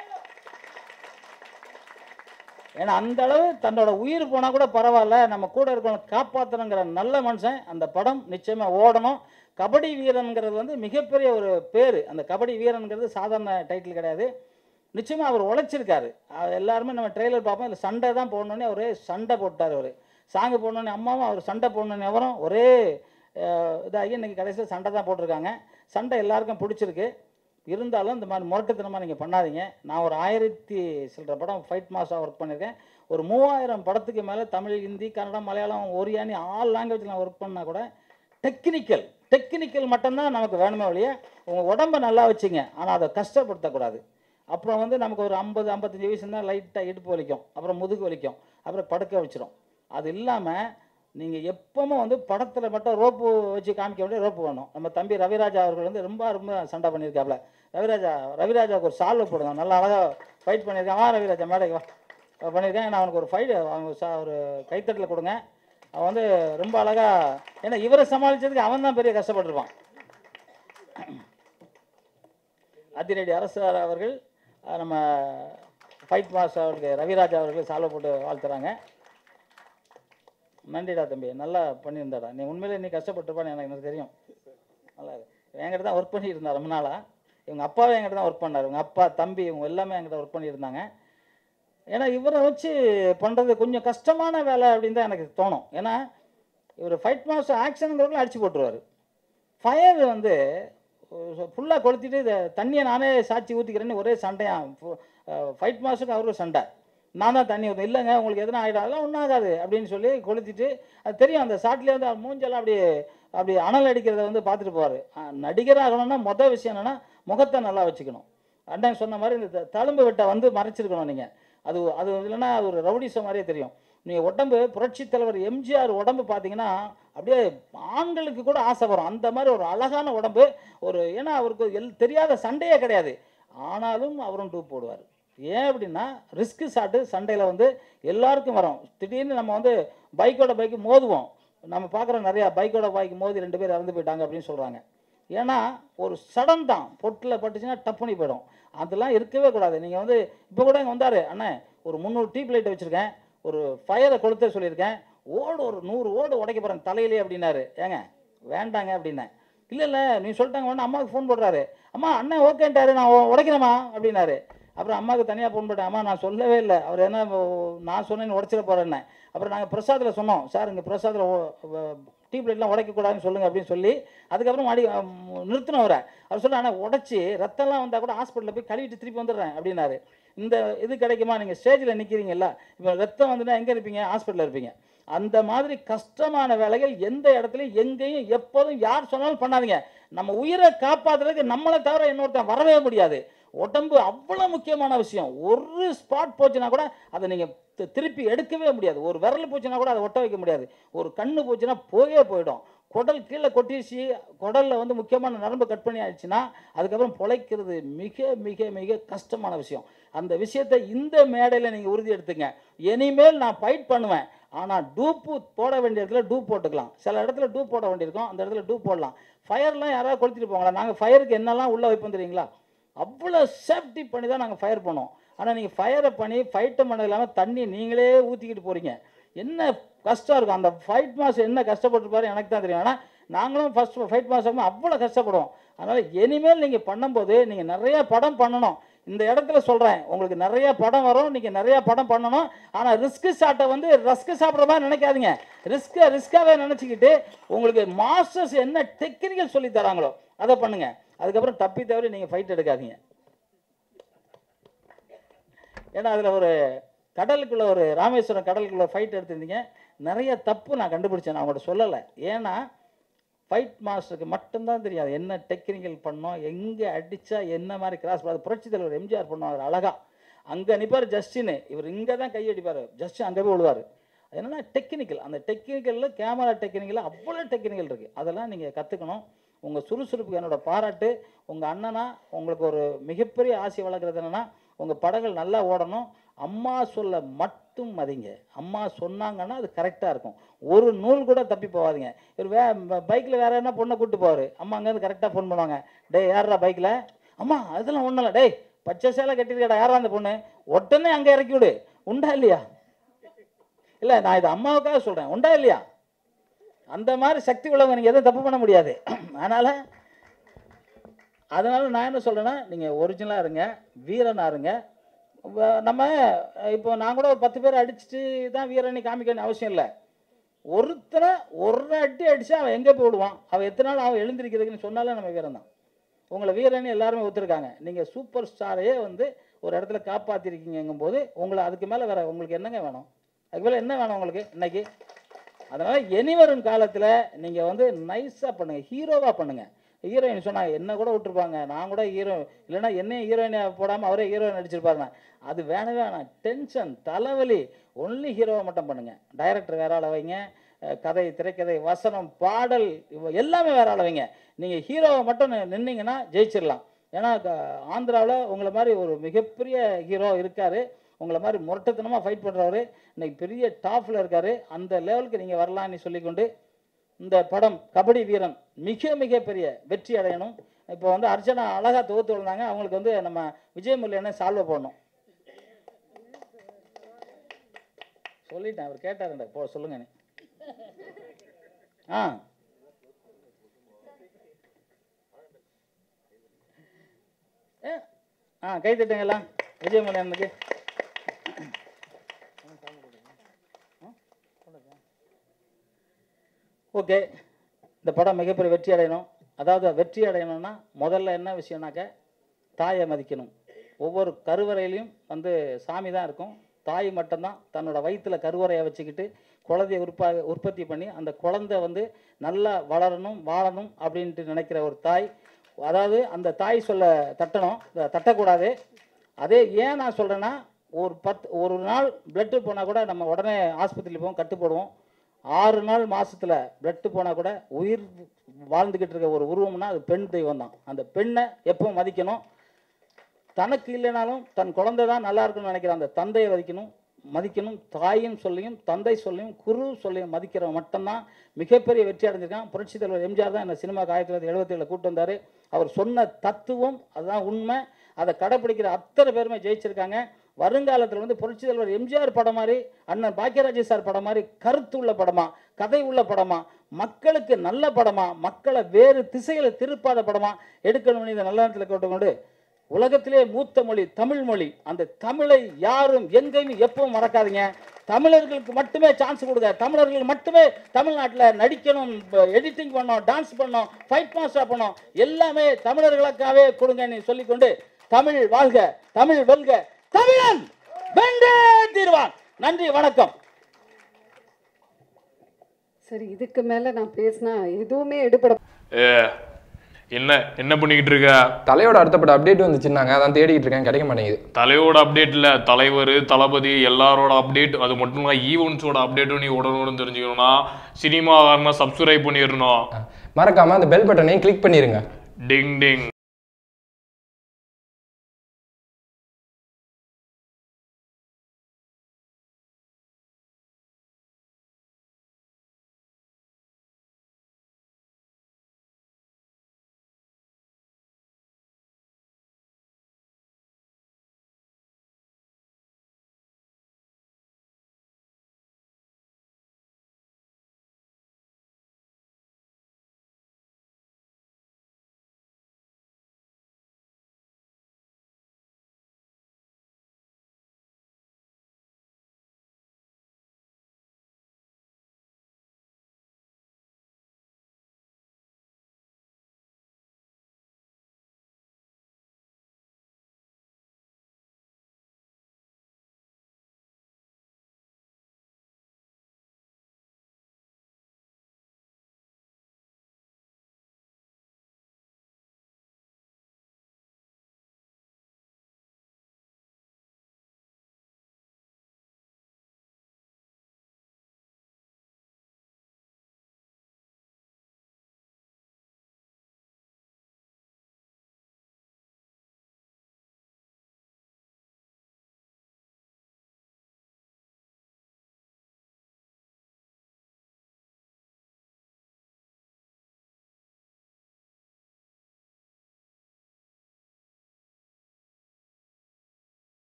ஏன்னா அந்த அளவு தன்னோட உயிர் போனால் கூட பரவாயில்ல நம்ம கூட இருக்கணும் காப்பாற்றணுங்கிற நல்ல மனுஷன் அந்த படம் நிச்சயமாக ஓடணும் கபடி வீரனுங்கிறது வந்து மிகப்பெரிய ஒரு பேர் அந்த கபடி வீரனுங்கிறது சாதாரண டைட்டில் கிடையாது நிச்சயமாக அவர் உழைச்சிருக்காரு அது எல்லாருமே நம்ம ட்ரெய்லர் பார்ப்போம் இல்லை சண்டை தான் போடணுன்னே ஒரே சண்டை போட்டார் அவர் சாங்கு போடணுன்னே அம்மாவும் அவர் சண்டை போடணுன்னே அவரும் ஒரே அஹ், இதாகி இன்னைக்கு கடைசியில் சண்டை தான் போட்டிருக்காங்க சண்டை எல்லாருக்கும் பிடிச்சிருக்கு இருந்தாலும் இந்த மாதிரி முரட்டுத்தனமாக நீங்கள் பண்ணாதீங்க நான் ஒரு ஆயிரத்தி சில்லற படம் ஃபைட் மாஸாக ஒர்க் பண்ணியிருக்கேன் ஒரு மூவாயிரம் படத்துக்கு மேலே தமிழ் ஹிந்தி கன்னடம் மலையாளம் ஒரியானி ஆல் லாங்குவேஜில் நான் ஒர்க் பண்ணால் கூட டெக்னிக்கல் டெக்னிக்கல் மட்டும்தான் நமக்கு வேணுமே ஒழிய உங்கள் உடம்பை நல்லா வச்சுங்க ஆனால் அதை கஷ்டப்படுத்தக்கூடாது அப்புறம் வந்து நமக்கு ஒரு ஐம்பது ஐம்பத்தஞ்சு வயசு இருந்தால் லைட்டாக இடுப்பு வலிக்கும் அப்புறம் முதுகு வலிக்கும் அப்புறம் படுக்க வச்சிரும் அது இல்லாமல் நீங்கள் எப்பவும் வந்து படத்தில் மட்டும் ரோப்பு வச்சு காமிக்க வேண்டிய ரோப்பு வேணும் நம்ம தம்பி ரவிராஜா அவர்கள் வந்து ரொம்ப ரொம்ப சண்டை பண்ணியிருக்காப்புல ரவிராஜா ரவிராஜாவுக்கு ஒரு சால்வை போடுங்க நல்லா அழகாக ஃபைட் பண்ணியிருக்கான் வா ரவிராஜா மேடைக்கு வா அவன் பண்ணியிருக்கேன் ஏன்னா அவனுக்கு ஒரு ஃபைட் அவங்க சா ஒரு கைத்தட்டில் கொடுங்க அவன் வந்து ரொம்ப அழகாக ஏன்னா இவரை சமாளித்ததுக்கு அவன் தான் பெரிய கஷ்டப்பட்டிருப்பான் அதிரடி அரசர் அவர்கள் அஹ், நம்ம ஃபைட் மாஸ்டர் அவருக்கு ரவிராஜா அவர்கள் சால்வை போட்டு வாழ்த்துறாங்க நன்றிடா தம்பி நல்லா பண்ணியிருந்தாடா நீ உண்மையிலே நீ கஷ்டப்பட்டிருப்பான்னு எனக்கு எனக்கு தெரியும் நல்லா இருக்கு. என்கிட்ட தான் ஒர்க் பண்ணிட்டு இருந்தா ரொம்ப நாளாக இவங்க அப்பாவே என்கிட்ட தான் ஒர்க் பண்ணார் இவங்க அப்பா தம்பி இவங்க எல்லாமே என்கிட்ட ஒர்க் பண்ணியிருந்தாங்க ஏன்னா இவரை வச்சு பண்ணுறது கொஞ்சம் கஷ்டமான வேலை அப்படின்னு தான் எனக்கு தோணும் ஏன்னா இவர் ஃபைட் மாஸ்டர் ஆக்ஷனுங்கிறவங்களும் அடிச்சு போட்டுருவார் ஃபயர் வந்து ஃபுல்லாக கொளுத்திட்டு இதை தண்ணியை நானே சாட்சி ஊற்றிக்கிறேன்னு ஒரே சண்டையாக ஃபைட் மாஸ்டருக்கு அவருக்கு சண்டை நான் தான் தண்ணி ஊற்றேன் இல்லைங்க உங்களுக்கு எதனா ஆகிடும் அதெல்லாம் ஒன்றும் ஆகாது அப்படின்னு சொல்லி கொளுத்திட்டு அது தெரியும் அந்த ஷாட்லேயே வந்து அவர் மூஞ்செல்லாம் அப்படி அப்படி அனல் அடிக்கிறத வந்து பார்த்துட்டு போவார் நடிகராகணும்னா மொதல் விஷயம் என்னென்னா முகத்தை நல்லா வச்சுக்கணும் அண்ணன் சொன்ன மாதிரி இந்த த- தழும்பு வெட்டை வந்து மறைச்சிருக்கணும் நீங்கள் அது அது இல்லைன்னா அது ஒரு ரவுடிசம் மாதிரியே தெரியும் நீங்கள் உடம்பு புரட்சித் தலைவர் எம்ஜிஆர் உடம்பு பார்த்தீங்கன்னா அப்படியே ஆண்களுக்கு கூட ஆசை வரும் அந்த மாதிரி ஒரு அழகான உடம்பு ஒரு ஏன்னா அவருக்கு எல் தெரியாத சண்டையே கிடையாது ஆனாலும் அவரும் டூப் போடுவார் ஏன் அப்படின்னா ரிஸ்க் ஷாட்டு சண்டையில் வந்து எல்லாருக்கும் வரும் திடீர்னு நம்ம வந்து பைக்கோட பைக்கு மோதுவோம் நம்ம பார்க்குற நிறையா பைக்கோட பைக் மோதி ரெண்டு பேர் இறந்து போயிட்டாங்க அப்படின்னு சொல்கிறாங்க ஏன்னா ஒரு சடன் தான் பொட்டில் பட்டுச்சுன்னா டப் பண்ணி போயிடும் அதெல்லாம் இருக்கவே கூடாது நீங்கள் வந்து இப்போ கூட இங்கே வந்தார் அண்ணே ஒரு முந்நூறு டீப் லைட் வச்சுருக்கேன் ஒரு ஃபயரை கொளுத்த சொல்லியிருக்கேன் ஓடு ஒரு நூறு ஓடு உடைக்க போகிறேன் தலையிலே அப்படின்னாரு ஏங்க வேண்டாங்க அப்படின்னேன் இல்லை இல்லை நீ சொல்லிட்டாங்க உடனே அம்மாவுக்கு ஃபோன் போடுறாரு அம்மா அண்ணன் ஓகேன்ட்டாரு நான் உ- உடைக்கிறேம்மா அப்படின்னாரு அப்புறம் அம்மாவுக்கு தனியாக ஃபோன் போட்டேன் அம்மா நான் சொல்லவே இல்லை அவர் என்ன ஓ- நான் சொன்னேன்னு உடச்சிட போகிறேன்னு அப்புறம் நாங்கள் பிரசாதில் சொன்னோம் சார் இங்கே பிரசாதில் டீப் லைட்லாம் உடைக்கக்கூடாதுன்னு சொல்லுங்கள் அப்படின்னு சொல்லி அதுக்கப்புறம் அடி நிறுத்தினோம் அவரை அவர் சொல்ல ஆனால் உடச்சி ரத்தம்லாம் வந்தால் கூட ஹாஸ்பிட்டலில் போய் கழுவிட்டு திருப்பி வந்துடுறேன் அப்படின்னாரு இந்த இது கிடைக்குமா நீங்கள் ஸ்டேஜில் நிற்கிறீங்கல்ல இப்போ ரத்தம் வந்துன்னா எங்கே இருப்பீங்க ஹாஸ்பிட்டலில் இருப்பீங்க அந்த மாதிரி கஷ்டமான வேலைகள் எந்த இடத்துலையும் எங்கேயும் எப்போதும் யார் சொன்னாலும் பண்ணாதீங்க நம்ம உயிரை காப்பாற்றுறதுக்கு நம்மளை தவிர இன்னொருத்தன் வரவே முடியாது உடம்பு அவ்வளோ முக்கியமான விஷயம் ஒரு ஸ்பாட் போச்சுன்னா கூட அதை நீங்கள் திருப்பி எடுக்கவே முடியாது ஒரு விரல் போச்சுன்னா கூட அதை ஒட்ட வைக்க முடியாது ஒரு கண்ணு போச்சுன்னா போயே போயிடும் குடல் கீழே கொட்டிச்சு குடலில் வந்து முக்கியமான நரம்பு கட் பண்ணி ஆயிடுச்சுன்னா அதுக்கப்புறம் பொழைக்கிறது மிக மிக மிக கஷ்டமான விஷயம் அந்த விஷயத்தை இந்த மேடையில் நீங்கள் உறுதி எடுத்துங்க இனிமேல் நான் ஃபைட் பண்ணுவேன் ஆனால் டூப்பு போட வேண்டிய இடத்துல டூப் போட்டுக்கலாம் சில இடத்துல டூப் போட வேண்டியிருக்கும் அந்த இடத்துல டூப் போடலாம் ஃபயர்லாம் யாராவது கொளுத்திட்டு போங்களா நாங்கள் ஃபயருக்கு என்னெல்லாம் உள்ளே வைப்போம் தெரியுங்களா அவ்வளோ சேஃப்டி பண்ணி தான் நாங்கள் ஃபயர் பண்ணோம் ஆனால் நீங்கள் ஃபயரை பண்ணி ஃபைட்டை பண்ணது இல்லாமல் தண்ணி நீங்களே ஊற்றிக்கிட்டு போகிறீங்க என்ன கஷ்டம் இருக்கும் அந்த ஃபைட் மாஸ்டர் என்ன கஷ்டப்பட்டுருப்பாரு எனக்கு தான் தெரியும் ஆனால் நாங்களும் ஃபர்ஸ்ட் ஃபைட் மாஸ்டர் அவ்வளோ கஷ்டப்படுவோம் அதனால் இனிமேல் நீங்கள் பண்ணும்போது நீங்கள் நிறைய படம் பண்ணணும் இந்த இடத்துல சொல்கிறேன் உங்களுக்கு நிறைய படம் வரும் நீங்கள் நிறைய படம் பண்ணணும் ஆனால் ரிஸ்க் ஷாட்டை வந்து ரஸ்க்கு சாப்பிட்ற மாதிரி நினைக்காதீங்க ரிஸ்க்கை ரிஸ்க்காகவே நினச்சிக்கிட்டு உங்களுக்கு மாஸ்டர்ஸ் என்ன டெக்னிக்கல் சொல்லி தராங்களோ அதை பண்ணுங்க அதுக்கப்புறம் தப்பி தவிர நீங்கள் ஃபைட் எடுக்காதீங்க ஏன்னா அதில் ஒரு கடலுக்குள்ள ஒரு ராமேஸ்வரம் கடலுக்குள்ள ஃபைட் எடுத்திருந்தீங்க நிறைய தப்பு நான் கண்டுபிடிச்சேன் நான் உங்கள்கிட்ட சொல்லலை ஏன்னா ஃபைட் மாஸ்டருக்கு மட்டும்தான் தெரியாது என்ன டெக்னிக்கல் பண்ணோம் எங்கே அடித்தா என்ன மாதிரி கிராஸ் அது புரட்சி தலைவர் எம்ஜிஆர் பண்ணுவார் அழகா அங்கே நிற்பார் ஜஸ்டின் இவர் இங்கே தான் கை அடிப்பார் ஜஸ்டின் அங்கே போய் விழுவார் அது என்னன்னா டெக்னிக்கல் அந்த டெக்னிக்கலில் கேமரா டெக்னிக்கலில் அவ்வளோ டெக்னிக்கல் இருக்குது அதெல்லாம் நீங்கள் கற்றுக்கணும் உங்கள் சுறுசுறுப்புக்கு என்னோட பாராட்டு உங்கள் அண்ணனா உங்களுக்கு ஒரு மிகப்பெரிய ஆசை வளர்க்குறது என்னென்னா உங்கள் படங்கள் நல்லா ஓடணும் அம்மா சொல்ல மட்டும் மதிங்க அம்மா சொன்னாங்கன்னா அது கரெக்டாக இருக்கும் ஒரு நூல் கூட தப்பி போகாதீங்க இவர் வே பைக்கில் வேற என்ன பொண்ணை கூப்பிட்டு போவார் அம்மா அங்கேருந்து கரெக்டாக ஃபோன் பண்ணுவாங்க டேய் யாரா பைக்கில் அம்மா அதெல்லாம் ஒன்றும் இல்லை டேய் பச்சை சேலை கட்டிருக்கடா யாரா அந்த பொண்ணு உடனே அங்கே இறக்கி விடு உண்டா இல்லையா இல்லை நான் இது அம்மாவுக்காக சொல்கிறேன் உண்டா இல்லையா அந்த மாதிரி சக்தி உள்ளவங்க நீங்கள் எதுவும் தப்பு பண்ண முடியாது அதனால் அதனால் நான் என்ன சொல்கிறேன்னா நீங்கள் ஒரிஜினலாக இருங்க வீரனாக இருங்க வ- நம்ம இப்போ நான் கூட ஒரு பத்து பேர் அடிச்சுட்டு தான் வீரனை காமிக்கணும் அவசியம் இல்லை ஒருத்தரை ஒரு அடி அடிச்சு அவன் எங்கே போய் விடுவான் அவன் எத்தனை நாள் அவன் எழுந்திருக்கிறதுக்குன்னு சொன்னாலே நம்ம வீரன் தான் உங்களை வீரன்னு எல்லாருமே ஒத்துருக்காங்க நீங்கள் சூப்பர் ஸ்டாரையே வந்து ஒரு இடத்துல காப்பாற்றிருக்கீங்கும் போது உங்களை அதுக்கு மேலே வேற உங்களுக்கு என்னங்க வேணும் அதுக்கு மேலே என்ன வேணும் உங்களுக்கு இன்னைக்கு அதனால் இனிவரும் காலத்தில் நீங்கள் வந்து நைஸாக பண்ணுங்கள் ஹீரோவாக பண்ணுங்கள் ஹீரோயின் சொன்னாங்க என்ன கூட விட்டுருப்பாங்க நான் கூட ஹீரோ இல்லைன்னா என்னையும் ஹீரோயினை போடாமல் அவரே ஹீரோயின் நடிச்சிருப்பாருங்க அது வேணவே வேணாம் டென்ஷன் தலைவலி ஒன்லி ஹீரோவை மட்டும் பண்ணுங்கள் டைரக்டர் வேற ஆள வைங்க அஹ் கதை திரைக்கதை வசனம் பாடல் இவ- எல்லாமே வேற ஆள வைங்க நீங்கள் ஹீரோவை மட்டும் நி- நின்னீங்கன்னா ஜெயிச்சிடலாம் ஏன்னா ஆந்திராவில் உங்களை மாதிரி ஒரு மிகப்பெரிய ஹீரோ இருக்கார் உங்களை மாதிரி முரட்டத்தனமாக ஃபைட் பண்ணுறவர் இன்னைக்கு பெரிய டாப்பில் இருக்கார் அந்த லெவலுக்கு நீங்கள் வரலான்னு சொல்லிக்கொண்டு இந்த படம் கபடி வீரன் மிக மிக பெரிய வெற்றி அடையணும் இப்போ வந்து அர்ச்சனா அழகாக தொகுத்து வந்தாங்க அவங்களுக்கு வந்து நம்ம விஜயமுல்லை என்ன சால்வை போடணும் சொல்லிட்டேன் அவர் கேட்டாருண்ட போ சொல்லுங்க நீ ஆ ஏ, ஆ கை தட்டுங்களா விஜயமுல்லை அண்ணனுக்கு ஓகே இந்த படம் மிகப்பெரிய வெற்றி அடையணும் அதாவது வெற்றி அடையணும்னா முதல்ல என்ன விஷயம்னாக்க தாயை மதிக்கணும் ஒவ்வொரு கருவறையிலையும் வந்து சாமி தான் இருக்கும் தாய் மட்டும்தான் தன்னோட வயிற்றுல கருவறையை வச்சுக்கிட்டு குழந்தைய உற்பா உற்பத்தி பண்ணி அந்த குழந்தை வந்து நல்லா வளரணும் வாழணும் அப்படின்ட்டு நினைக்கிற ஒரு தாய் அதாவது அந்த தாய் சொல்ல தட்டணும் த- தட்டக்கூடாது அதே ஏன் நான் சொல்கிறேன்னா ஒரு பத்து ஒரு நாள் பிளட்டு போனால் கூட நம்ம உடனே ஆஸ்பத்திரியில் போவோம் கட்டு போடுவோம் ஆறு நாள் மாசத்துல பிளட்டு போனால் கூட உயிர் வாழ்ந்துக்கிட்டு இருக்க ஒரு உருவம்னா அது பெண் தெய்வம் தான் அந்த பெண்ணை எப்பவும் மதிக்கணும் தனக்கு இல்லைனாலும் தன் குழந்தை தான் நல்லா இருக்கணும்னு நினைக்கிற அந்த தந்தையை மதிக்கணும் மதிக்கணும் தாயின் சொல்லியும் தந்தை சொல்லியும் குரு சொல்லியும் மதிக்கிறவன் மட்டும்தான் மிகப்பெரிய வெற்றி அடைஞ்சிருக்கான் புரட்சி தலைவர் எம்ஜிஆர் தான் இந்த சினிமா ஆயிரத்தி தொள்ளாயிரத்தி எழுபத்தி ஏழில் கூட்டு வந்தார் அவர் சொன்ன தத்துவம் அதுதான் உண்மை அதை கடைப்பிடிக்கிற அத்தனை பேருமே ஜெயிச்சிருக்காங்க வருங்காலத்தில் வந்து புரட்சி தலைவர் எம்ஜிஆர் படம் மாதிரி அண்ணன் பாக்கியராஜ் சார் படம் மாதிரி கருத்து உள்ள படமா கதை உள்ள படமா மக்களுக்கு நல்ல படமா மக்களை வேறு திசைகளை திருப்பாத படமா எடுக்கணும்னு இந்த நல்ல நேரத்தில் கேட்டுக்கொண்டு உலகத்திலே மூத்த மொழி தமிழ் மொழி அந்த தமிழை யாரும் எங்கேயும் எப்பவும் மறக்காதீங்க தமிழர்களுக்கு மட்டுமே சான்ஸ் கொடுங்க தமிழர்கள் மட்டுமே தமிழ்நாட்டில் நடிக்கணும் எடிட்டிங் பண்ணோம் டான்ஸ் பண்ணோம் ஃபைட் மாஸ்டர் பண்ணோம் எல்லாமே தமிழர்களுக்காகவே கொடுங்கன்னு சொல்லிக்கொண்டு தமிழ் வாழ்க தமிழ் வெல்க தமிழன் வென்றே தீர்வான் நன்றி வணக்கம் சரி இதுக்கு மேல நான் பேசினா எதுவுமே எடுபட என்ன என்ன பண்ணிக்கிட்டு இருக்க தலையோட அடுத்தப்பட்ட அப்டேட் வந்துச்சுன்னாங்க அதான் தேடிட்டு இருக்கேன் கிடைக்க மாட்டேங்குது தலையோட அப்டேட் இல்ல தலைவர் தளபதி எல்லாரோட அப்டேட் அது மட்டும் இல்ல ஈவெண்ட்ஸோட அப்டேட்டும் நீ உடனுடன் தெரிஞ்சுக்கணும்னா சினிமா சப்ஸ்கிரைப் பண்ணிடணும் மறக்காம அந்த பெல் பட்டனையும் கிளிக் பண்ணிருங்க டிங் டிங்